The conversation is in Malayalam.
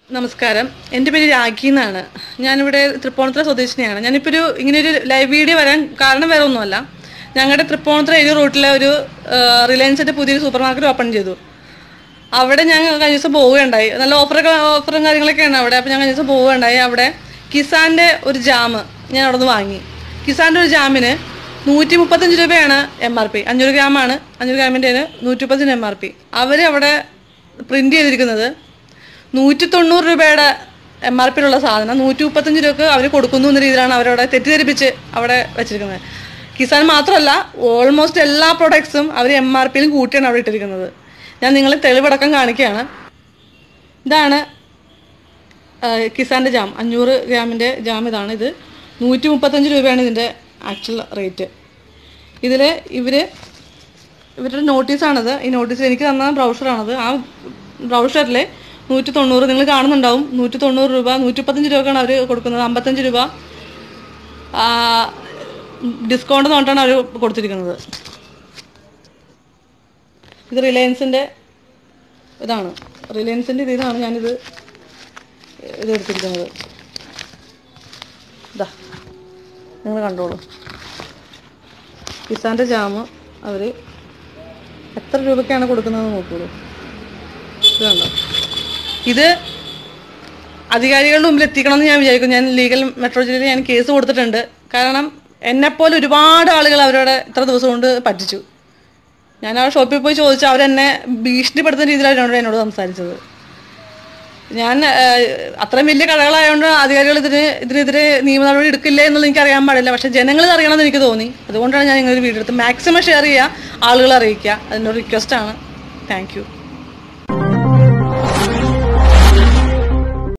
നമസ്കാരം എൻ്റെ പേര് രാഖി എന്നാണ് ഞാനിവിടെ തൃപ്പൂണിത്തുറ സ്വദേശിനിയാണ് ഞാനിപ്പോൾ ഒരു ഇങ്ങനെ ഒരു ലൈവ് വീഡിയോ വരാൻ കാരണം വേറെ ഒന്നുമല്ല ഞങ്ങളുടെ തൃപ്പൂണിത്തുറ ഏരിയ റൂട്ടിലെ ഒരു റിലയൻസിൻ്റെ പുതിയൊരു സൂപ്പർ മാർക്കറ്റ് ഓപ്പൺ ചെയ്തു അവിടെ ഞാൻ കഴിഞ്ഞ ദിവസം പോവുകയുണ്ടായി നല്ല ഓഫറൊക്കെ ഓഫറും കാര്യങ്ങളൊക്കെയാണ് അവിടെ അപ്പോൾ ഞാൻ കഴിഞ്ഞ ദിവസം പോവുകയുണ്ടായി അവിടെ കിസാൻ്റെ ഒരു ജാമ് ഞാൻ അവിടെ നിന്ന് വാങ്ങി കിസാൻ്റെ ഒരു ജാമിന് നൂറ്റി മുപ്പത്തഞ്ച് രൂപയാണ് എം ആർ പി അഞ്ഞൂറ് ഗ്രാമാണ് അഞ്ഞൂറ് ഗ്രാമിൻ്റെ നൂറ്റി മുപ്പത്തഞ്ച് എം ആർ പി അവർ അവിടെ പ്രിൻ്റ് ചെയ്തിരിക്കുന്നത് നൂറ്റി തൊണ്ണൂറ് രൂപയുടെ എം ആർ പിയിലുള്ള സാധനം നൂറ്റി മുപ്പത്തഞ്ച് രൂപക്ക് അവർ കൊടുക്കുന്നു എന്ന രീതിയിലാണ് അവരവിടെ തെറ്റിദ്ധരിപ്പിച്ച് അവിടെ വെച്ചിരിക്കുന്നത് കിസാൻ മാത്രമല്ല ഓൾമോസ്റ്റ് എല്ലാ പ്രൊഡക്ട്സും അവർ എം ആർ പിയിലും കൂട്ടിയാണ് അവിടെ ഇട്ടിരിക്കുന്നത് ഞാൻ നിങ്ങളെ തെളിവടക്കം കാണിക്കുകയാണ് ഇതാണ് ആ, കിസാൻ്റെ ജാം അഞ്ഞൂറ് ഗ്രാമിൻ്റെ ജാം ഇതാണ് ഇത് നൂറ്റി മുപ്പത്തഞ്ച് രൂപയാണ് ഇതിൻ്റെ ആക്ച്വൽ റേറ്റ് ഇതിൽ ഇവർ ഇവരുടെ നോട്ടീസാണിത് ഈ നോട്ടീസിൽ എനിക്ക് തന്ന ബ്രൗഷറാണത് ആ ബ്രൗഷറിൽ നൂറ്റി തൊണ്ണൂറ് നിങ്ങൾ കാണുന്നുണ്ടാവും നൂറ്റി തൊണ്ണൂറ് രൂപ നൂറ്റി മുപ്പത്തഞ്ച് രൂപക്കാണ് അവർ കൊടുക്കുന്നത് അമ്പത്തഞ്ച് രൂപ ഡിസ്കൗണ്ട് പറഞ്ഞിട്ടാണ് അവർ കൊടുത്തിരിക്കുന്നത് ഇത് റിലയൻസിൻ്റെ ഇതാണ് റിലയൻസിൻ്റെ ഇത് ഇതാണ് ഞാനിത് ഇത് എടുത്തിരിക്കുന്നത് ഇതാ നിങ്ങൾ കണ്ടോളൂ കിസാൻ്റെ ജാമ് അവർ എത്ര രൂപയ്ക്കാണ് കൊടുക്കുന്നതെന്ന് നോക്കോളൂ ഇത് കണ്ടോ ഇത് അധികാരികളുടെ മുമ്പിൽ എത്തിക്കണമെന്ന് ഞാൻ വിചാരിക്കും ഞാൻ ലീഗൽ മെട്രോ ജില്ലയിൽ ഞാൻ കേസ് കൊടുത്തിട്ടുണ്ട് കാരണം എന്നെപ്പോലെ ഒരുപാട് ആളുകൾ അവരോട് ഇത്ര ദിവസം കൊണ്ട് പറ്റിച്ചു ഞാൻ ആ ഷോപ്പിൽ പോയി ചോദിച്ചു അവരെന്നെ ഭീഷണിപ്പെടുത്തുന്ന രീതിയിലാണ് എന്നോട് എന്നോട് സംസാരിച്ചത് ഞാൻ ഏഹ്, അത്രയും വലിയ കടകളായതുകൊണ്ട് അധികാരികൾ ഇതിന് ഇതിനെതിരെ നിയമ നടപടി എടുക്കില്ല എന്നുള്ളത് എനിക്ക് അറിയാൻ പാടില്ല പക്ഷേ ജനങ്ങൾ ഇത് അറിയണമെന്ന് എനിക്ക് തോന്നി അതുകൊണ്ടാണ് ഞാൻ ഇങ്ങനെ ഒരു വീഡിയോ എടുത്ത് മാക്സിമം ഷെയർ ചെയ്യുക ആളുകളെ അറിയിക്കുക അതിനൊരു റിക്വസ്റ്റാണ് താങ്ക് യു